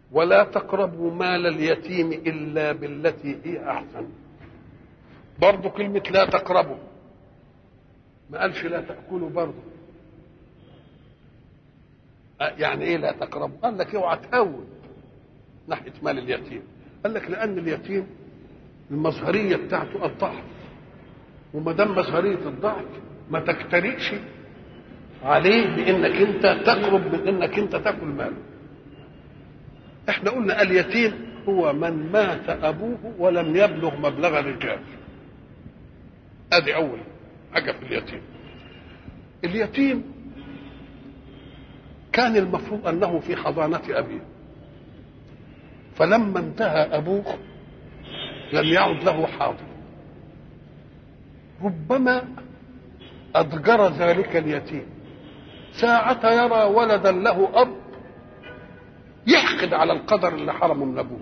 ولا تقربوا مال اليتيم الا بالتي هي احسن برضه كلمه لا تقربوا ما قالش لا تاكلوا برضه يعني ايه لا تقربوا قال لك اوعى تهون ناحيه مال اليتيم قال لك لان اليتيم المظهريه بتاعته الضعف وما دام مظهريه الضعف ما تجترئش عليه بانك انت تقرب من انك انت تاكل ماله احنا قلنا اليتيم هو من مات ابوه ولم يبلغ مبلغ الرجال ادي اول حاجه في اليتيم اليتيم كان المفروض انه في حضانه ابيه فلما انتهى ابوه لم يعد له حاضر ربما اضجر ذلك اليتيم ساعة يرى ولدا له اب يحقد على القدر اللي حرمه من ابوه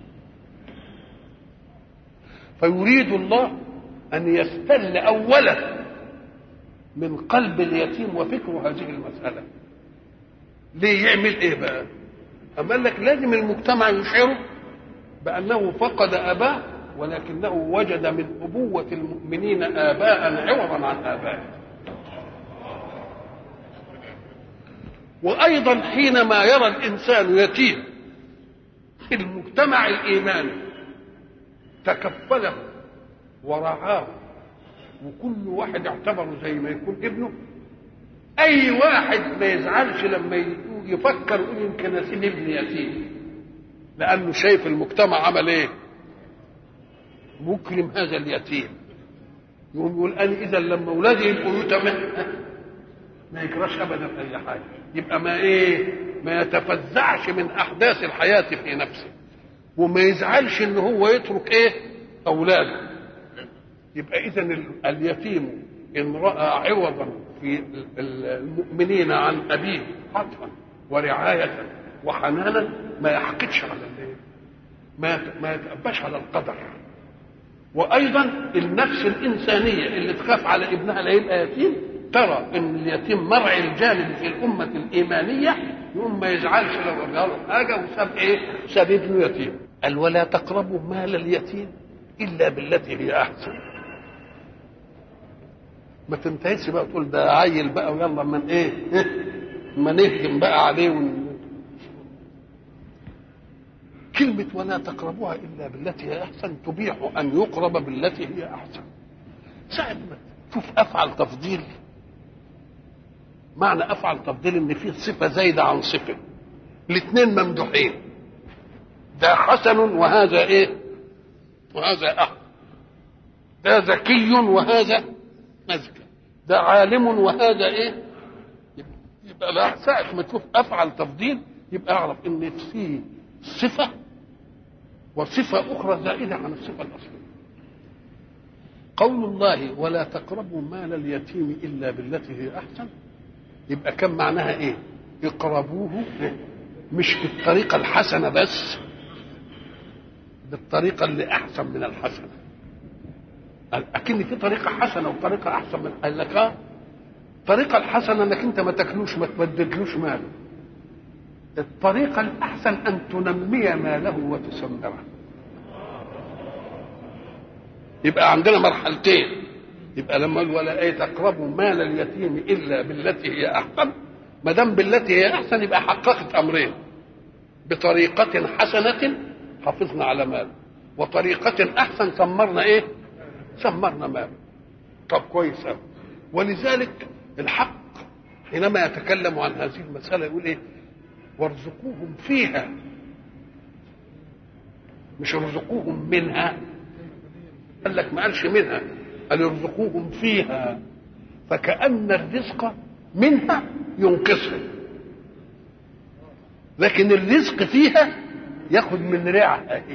فيريد الله ان يستل اولا من قلب اليتيم وفكره هذه المساله ليه يعمل ايه بقى أما قال لك لازم المجتمع يشعره بأنه فقد أباه ولكنه وجد من أبوة المؤمنين آباء عوضا عن آبائه وأيضا حينما يرى الإنسان يتيم المجتمع الإيماني تكفله ورعاه وكل واحد اعتبره زي ما يكون ابنه اي واحد ما يزعلش لما يفكر يقول يمكن اسيب ابني يتيم لانه شايف المجتمع عمل ايه مكرم هذا اليتيم يقوم يقول انا اذا لما اولادي يبقوا يتم ما يكرهش ابدا اي حاجه يبقى ما ايه ما يتفزعش من احداث الحياه في نفسه وما يزعلش ان هو يترك ايه اولاده يبقى اذا اليتيم ان راى عوضا في المؤمنين عن ابيه عطفا ورعايه وحنانا ما يحقدش على الايه ما ما يتأباش على القدر وايضا النفس الانسانيه اللي تخاف على ابنها لا يبقى يتيم ترى ان اليتيم مرعي الجانب في الامه الايمانيه يقوم ما يزعلش لو له حاجه وساب ايه؟ ساب ابنه يتيم قال ولا تقربوا مال اليتيم الا بالتي هي احسن ما تنتهيش بقى تقول ده عيل بقى ويلا من ايه ما نهجم بقى عليه ون... كلمة ولا تقربوها إلا بالتي هي أحسن تبيح أن يقرب بالتي هي أحسن ساعة ما تشوف أفعل تفضيل معنى أفعل تفضيل إن فيه صفة زايدة عن صفة الاثنين ممدوحين ده حسن وهذا إيه وهذا أحسن ده ذكي وهذا أذكى ده عالم وهذا إيه يبقى لا ساعة ما تشوف أفعل تفضيل يبقى أعرف إن فيه صفة وصفة أخرى زائدة عن الصفة الأصلية قول الله ولا تقربوا مال اليتيم إلا بالتي هي أحسن يبقى كم معناها إيه اقربوه مش بالطريقة الحسنة بس بالطريقة اللي أحسن من الحسنة أكن في طريقة حسنة وطريقة أحسن من قال لك آه الطريقة الحسنة إنك أنت ما تاكلوش ما تبددلوش ماله الطريقة الأحسن أن تنمي ماله وتسمره يبقى عندنا مرحلتين يبقى لما قال ولا ايه تقربوا مال اليتيم الا بالتي هي احسن ما دام بالتي هي احسن يبقى حققت امرين بطريقة حسنة حافظنا على مال وطريقة احسن سمرنا ايه؟ سمرنا مال طب كويس قوي ولذلك الحق حينما يتكلم عن هذه المسألة يقول ايه؟ وارزقوهم فيها مش ارزقوهم منها قال لك ما قالش منها قال ارزقوهم فيها فكأن الرزق منها ينقصهم لكن الرزق فيها ياخد من رعها هي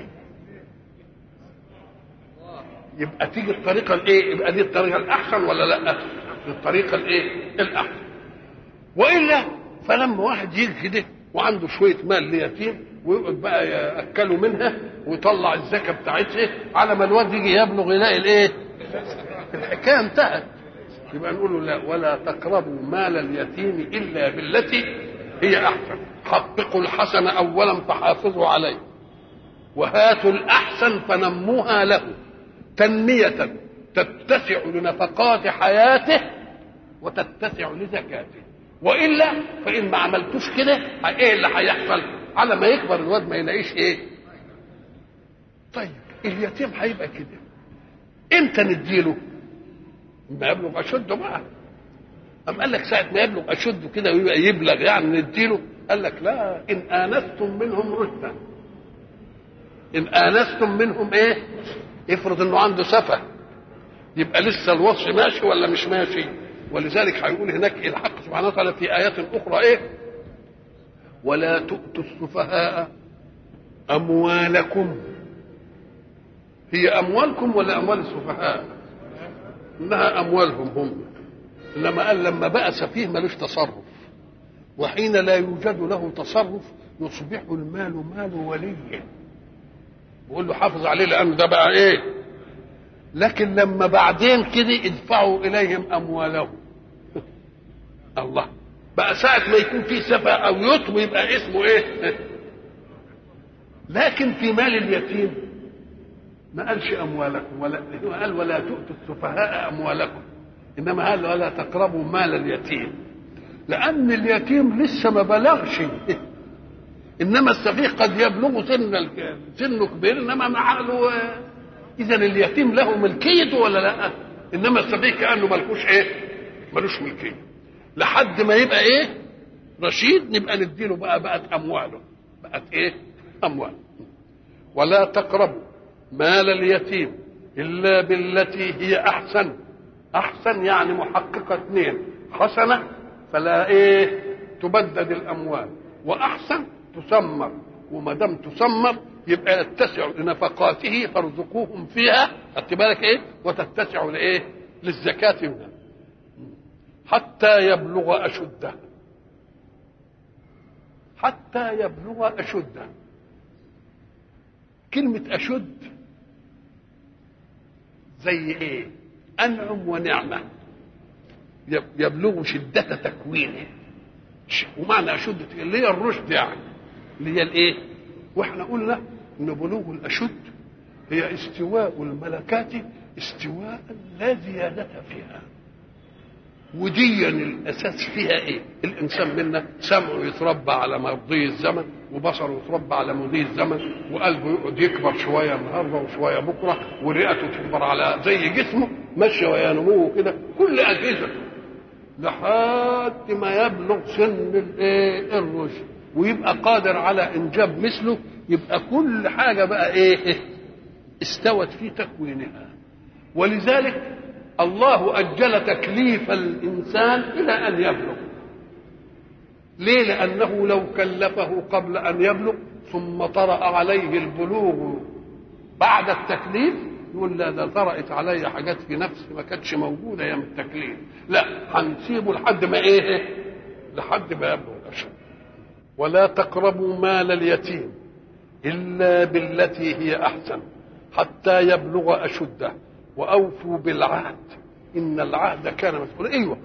يبقى تيجي الطريقه الايه يبقى دي الطريقه الاحسن ولا لا الطريقه الايه الاحسن والا فلما واحد يجي كده وعنده شويه مال ليتيم ويقعد بقى ياكلوا منها ويطلع الزكاه بتاعتها على ما الواد يجي يبلغ يلاقي الايه الحكايه انتهت يبقى نقول له لا ولا تقربوا مال اليتيم الا بالتي هي احسن حققوا الحسن اولا فحافظوا عليه وهاتوا الاحسن فنموها له تنميه تتسع لنفقات حياته وتتسع لزكاته والا فان ما عملتوش كده ايه اللي هيحصل على ما يكبر الواد ما يلاقيش ايه طيب اليتيم هيبقى كده امتى نديله ما يبلغ اشده بقى أم قال لك ساعة ما يبلغ أشده كده ويبقى يبلغ يعني نديله قال لك لا إن آنستم منهم رشدا إن آنستم منهم إيه؟ افرض إنه عنده سفة يبقى لسه الوصف ماشي ولا مش ماشي ولذلك هيقول هناك الحق سبحانه وتعالى في آيات أخرى إيه؟ ولا تؤتوا السفهاء أموالكم هي أموالكم ولا أموال السفهاء؟ إنها أموالهم هم إنما قال لما بقى سفيه ملوش تصرف وحين لا يوجد له تصرف يصبح المال مال وليه بيقول له حافظ عليه لأنه ده بقى إيه لكن لما بعدين كده ادفعوا إليهم أموالهم الله بقى ساعة ما يكون في سفة أو يطوي يبقى اسمه إيه لكن في مال اليتيم ما قالش أموالكم ولا قال ولا تؤتوا السفهاء أموالكم انما قال ولا تقربوا مال اليتيم لان اليتيم لسه ما بلغش انما السفيه قد يبلغ سن سنه كبير انما معه اذا اليتيم له ملكيته ولا لا انما السفيه كانه ملكوش ايه ملوش ملكيه لحد ما يبقى ايه رشيد نبقى نديله بقى بقت امواله بقت ايه اموال ولا تقربوا مال اليتيم الا بالتي هي احسن احسن يعني محققه اثنين حسنه فلا ايه تبدد الاموال واحسن تسمر وما دام تسمر يبقى يتسع لنفقاته فارزقوهم فيها خدت بالك ايه وتتسع لايه للزكاه منها حتى يبلغ اشده حتى يبلغ اشده كلمه اشد زي ايه أنعم ونعمة يبلغ شدة تكوينه ومعنى أشد اللي هي الرشد يعني اللي هي الإيه؟ وإحنا قلنا إن بلوغ الأشد هي استواء الملكات استواء لا زيادة فيها وديا الاساس فيها ايه؟ الانسان منا سمعه يتربى على مضي الزمن وبصره يتربى على مضي الزمن وقلبه يقعد يكبر شويه النهارده وشويه بكره ورئته تكبر على زي جسمه ماشيه ويا نموه كده كل اجهزته لحد ما يبلغ سن الايه؟ الرشد ويبقى قادر على انجاب مثله يبقى كل حاجه بقى ايه؟ استوت في تكوينها ولذلك الله أجل تكليف الإنسان إلى أن يبلغ ليه لأنه لو كلفه قبل أن يبلغ ثم طرأ عليه البلوغ بعد التكليف يقول لا ده طرأت علي حاجات في نفسي ما كانتش موجودة أيام التكليف لا هنسيبه لحد ما إيه لحد ما يبلغ الأشد ولا تقربوا مال اليتيم إلا بالتي هي أحسن حتى يبلغ أشده واوفوا بالعهد ان العهد كان مسؤولا ايوه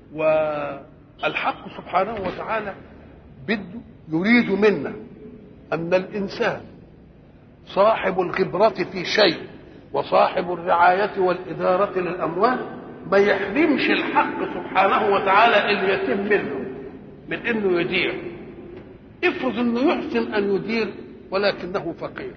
والحق سبحانه وتعالى بده يريد منا ان الانسان صاحب الخبره في شيء وصاحب الرعايه والاداره للاموال ما يحرمش الحق سبحانه وتعالى اليتيم منه من انه يدير افرض انه يحسن ان يدير ولكنه فقير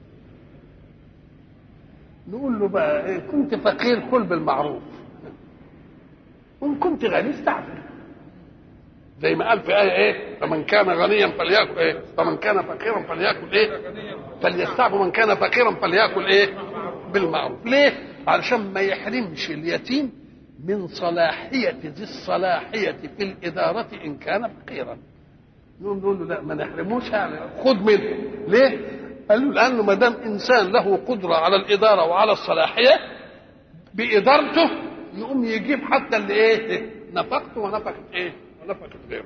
نقول له بقى إيه كنت فقير كل بالمعروف وان كنت غني استعفل زي ما قال في آية إيه فمن كان غنيا فليأكل إيه فمن كان فقيرا فليأكل إيه فليستعف من كان فقيرا فليأكل إيه بالمعروف ليه علشان ما يحرمش اليتيم من صلاحية ذي الصلاحية في الإدارة إن كان فقيرا نقول له لا ما نحرموش يعني خد منه ليه قال له لانه ما دام انسان له قدره على الاداره وعلى الصلاحيه بادارته يقوم يجيب حتى اللي ايه نفقته ونفقه ايه ونفقه غيره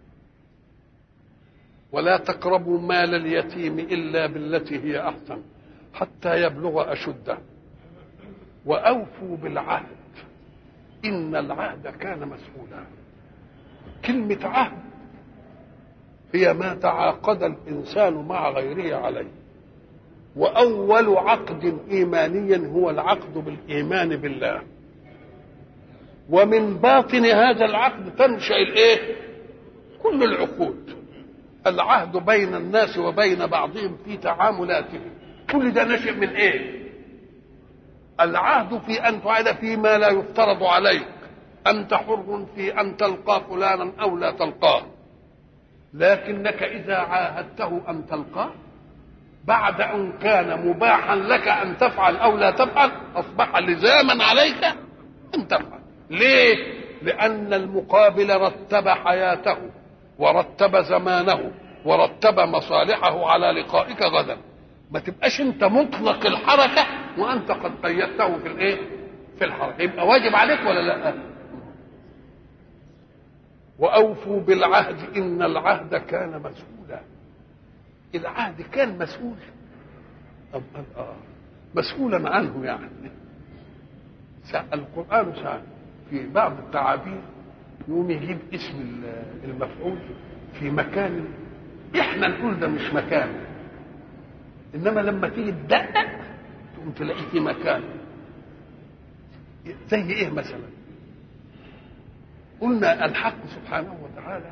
ولا تقربوا مال اليتيم الا بالتي هي احسن حتى يبلغ اشده واوفوا بالعهد ان العهد كان مسؤولا كلمه عهد هي ما تعاقد الإنسان مع غيره عليه وأول عقد إيماني هو العقد بالإيمان بالله ومن باطن هذا العقد تنشأ الإيه؟ كل العقود العهد بين الناس وبين بعضهم في تعاملاتهم كل ده نشأ من إيه؟ العهد في أن تعاد فيما لا يفترض عليك أنت حر في أن تلقى فلانا أو لا تلقاه لكنك إذا عاهدته أن تلقاه بعد أن كان مباحا لك أن تفعل أو لا تفعل أصبح لزاما عليك أن تفعل ليه؟ لأن المقابل رتب حياته ورتب زمانه ورتب مصالحه على لقائك غدا ما تبقاش انت مطلق الحركه وانت قد قيدته في الايه؟ في الحركه يبقى واجب عليك ولا لا؟ واوفوا بالعهد ان العهد كان مسؤولا العهد كان مسؤول أم قال اه مسؤولا عنه يعني القران سأل في بعض التعابير يقوم يجيب اسم المفعول في مكان احنا نقول ده مش مكانه انما لما تيجي تدقق تقوم تلاقيه في مكان زي ايه مثلا قلنا الحق سبحانه وتعالى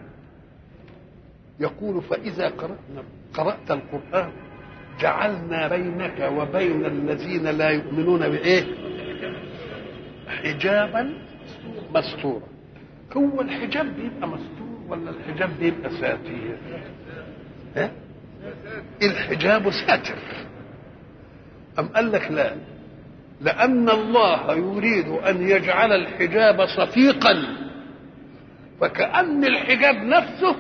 يقول فاذا قرأنا قرأت القرآن جعلنا بينك وبين الذين لا يؤمنون بايه حجابا مستورا هو الحجاب بيبقى مستور ولا الحجاب بيبقى ساتير ها الحجاب ساتر أم قال لك لا لأن الله يريد أن يجعل الحجاب صفيقا فكأن الحجاب نفسه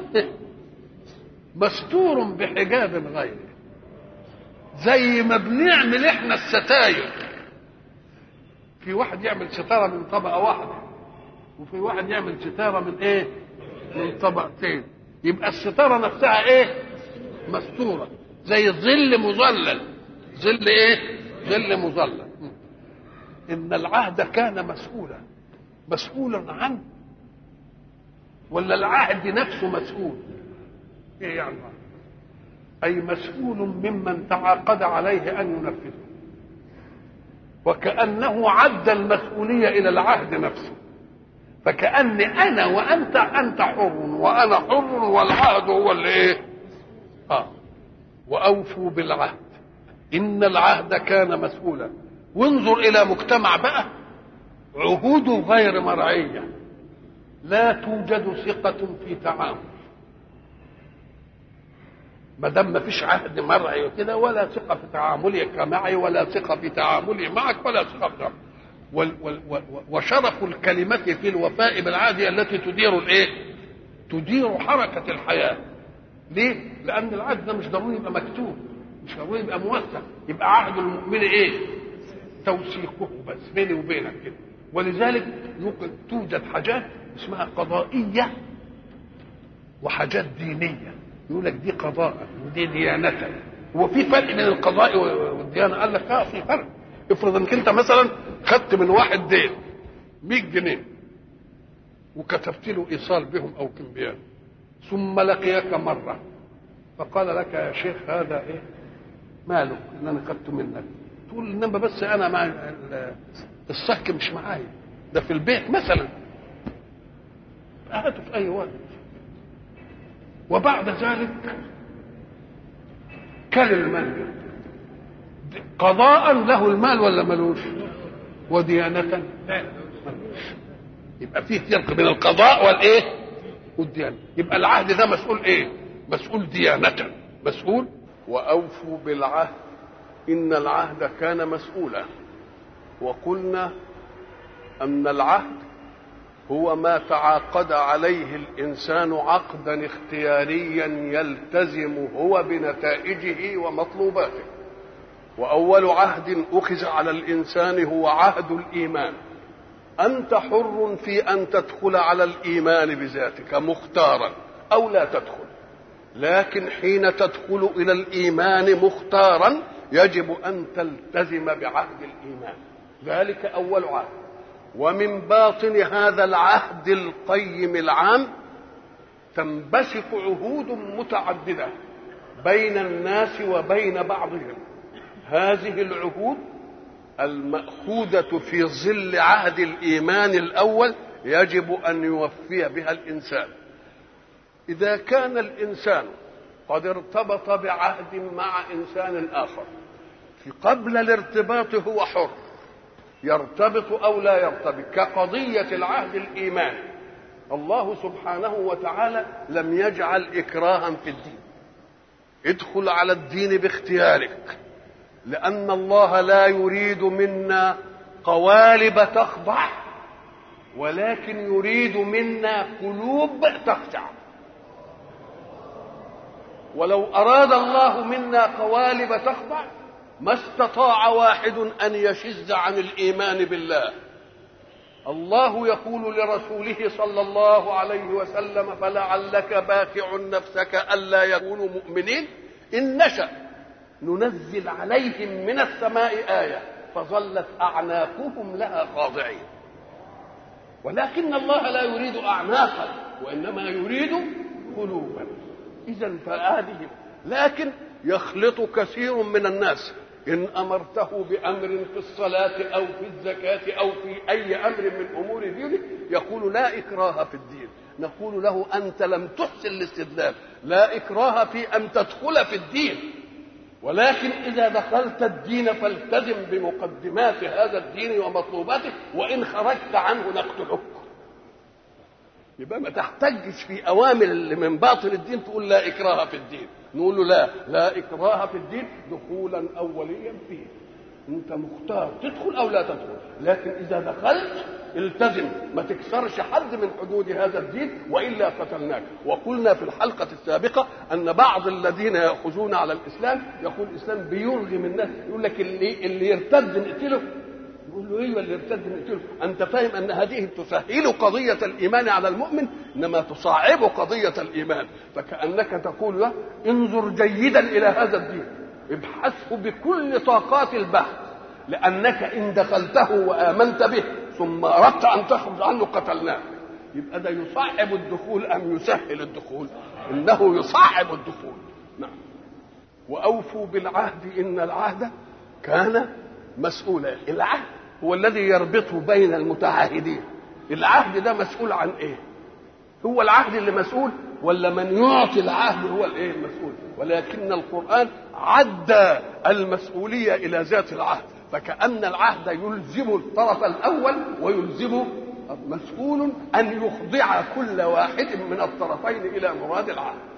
مستور بحجاب غيره زي ما بنعمل احنا الستاير في واحد يعمل ستارة من طبقة واحدة وفي واحد يعمل ستارة من ايه من طبقتين يبقى الستارة نفسها ايه مستورة زي الظل مظلل ظل ايه ظل مظلل ان العهد كان مسؤولا مسؤولا عنه ولا العهد نفسه مسؤول ايه يعني اي مسؤول ممن تعاقد عليه ان ينفذه وكانه عد المسؤوليه الى العهد نفسه فكاني انا وانت انت حر وانا حر والعهد هو اللي ايه اه واوفوا بالعهد ان العهد كان مسؤولا وانظر الى مجتمع بقى عهوده غير مرعيه لا توجد ثقة في تعامل ما دام ما فيش عهد مرعي وكده ولا ثقة في تعاملك معي ولا ثقة في تعاملي معك ولا ثقة في تعامل. وال وال وشرف الكلمة في الوفاء بالعهد التي تدير الايه؟ تدير حركة الحياة. ليه؟ لأن العهد ده مش ضروري يبقى مكتوب، مش ضروري يبقى موثق، يبقى عهد المؤمن ايه؟ توثيقه بس بيني وبينك كده. ولذلك ممكن توجد حاجات اسمها قضائية وحاجات دينية يقول لك دي قضاء ودي ديانة هو في فرق بين القضاء والديانة قال لك اه في فرق افرض انك انت مثلا خدت من واحد دين 100 جنيه وكتبت له ايصال بهم او كمبيان ثم لقيك مرة فقال لك يا شيخ هذا ايه ماله ان انا خدته منك تقول انما بس انا مع الصك مش معايا ده في البيت مثلا هاته في اي وقت وبعد ذلك كل المال قضاء له المال ولا ملوش وديانة ملوش يبقى في فرق بين القضاء والايه والديانة يبقى العهد ده مسؤول ايه مسؤول ديانة مسؤول واوفوا بالعهد ان العهد كان مسؤولا وقلنا ان العهد هو ما تعاقد عليه الانسان عقدا اختياريا يلتزم هو بنتائجه ومطلوباته واول عهد اخذ على الانسان هو عهد الايمان انت حر في ان تدخل على الايمان بذاتك مختارا او لا تدخل لكن حين تدخل الى الايمان مختارا يجب ان تلتزم بعهد الايمان ذلك اول عهد ومن باطن هذا العهد القيم العام تنبثق عهود متعددة بين الناس وبين بعضهم هذه العهود المأخوذة في ظل عهد الإيمان الأول يجب أن يوفي بها الإنسان إذا كان الإنسان قد ارتبط بعهد مع إنسان آخر قبل الارتباط هو حر يرتبط أو لا يرتبط كقضية العهد الإيماني الله سبحانه وتعالى لم يجعل إكراها في الدين ادخل على الدين باختيارك لأن الله لا يريد منا قوالب تخضع ولكن يريد منا قلوب تخشع ولو أراد الله منا قوالب تخضع ما استطاع واحد أن يشز عن الإيمان بالله الله يقول لرسوله صلى الله عليه وسلم فلعلك باخع نفسك ألا يكونوا مؤمنين إن نشأ ننزل عليهم من السماء آية فظلت أعناقهم لها خاضعين ولكن الله لا يريد أعناقا وإنما يريد قلوبا إذا فهذه لكن يخلط كثير من الناس إن أمرته بأمر في الصلاة أو في الزكاة أو في أي أمر من أمور دينه يقول لا إكراه في الدين نقول له أنت لم تحسن الاستدلال لا إكراه في أن تدخل في الدين ولكن إذا دخلت الدين فالتزم بمقدمات هذا الدين ومطلوباته وإن خرجت عنه نقتلك يبقى ما تحتجش في أوامر اللي من باطل الدين تقول لا إكراه في الدين نقول له لا لا إكراه في الدين دخولا أوليا فيه أنت مختار تدخل أو لا تدخل لكن إذا دخلت التزم ما تكسرش حد من حدود هذا الدين والا قتلناك وقلنا في الحلقه السابقه ان بعض الذين ياخذون على الاسلام يقول الاسلام بيرغم الناس يقول لك اللي اللي يرتد نقتله يقول له ايوه اللي يرتد نقتله انت فاهم ان هذه تسهل قضيه الايمان على المؤمن انما تصعب قضيه الايمان فكانك تقول له انظر جيدا الى هذا الدين ابحثه بكل طاقات البحث لانك ان دخلته وامنت به ثم اردت ان تخرج عنه قتلناك يبقى ده يصعب الدخول ام يسهل الدخول انه يصعب الدخول نعم واوفوا بالعهد ان العهد كان مسؤولا العهد هو الذي يربط بين المتعاهدين العهد ده مسؤول عن ايه هو العهد اللي مسؤول ولا من يعطي العهد هو الايه المسؤول ولكن القران عدى المسؤوليه الى ذات العهد فكأن العهد يلزم الطرف الأول ويلزم مسؤول أن يخضع كل واحد من الطرفين إلى مراد العهد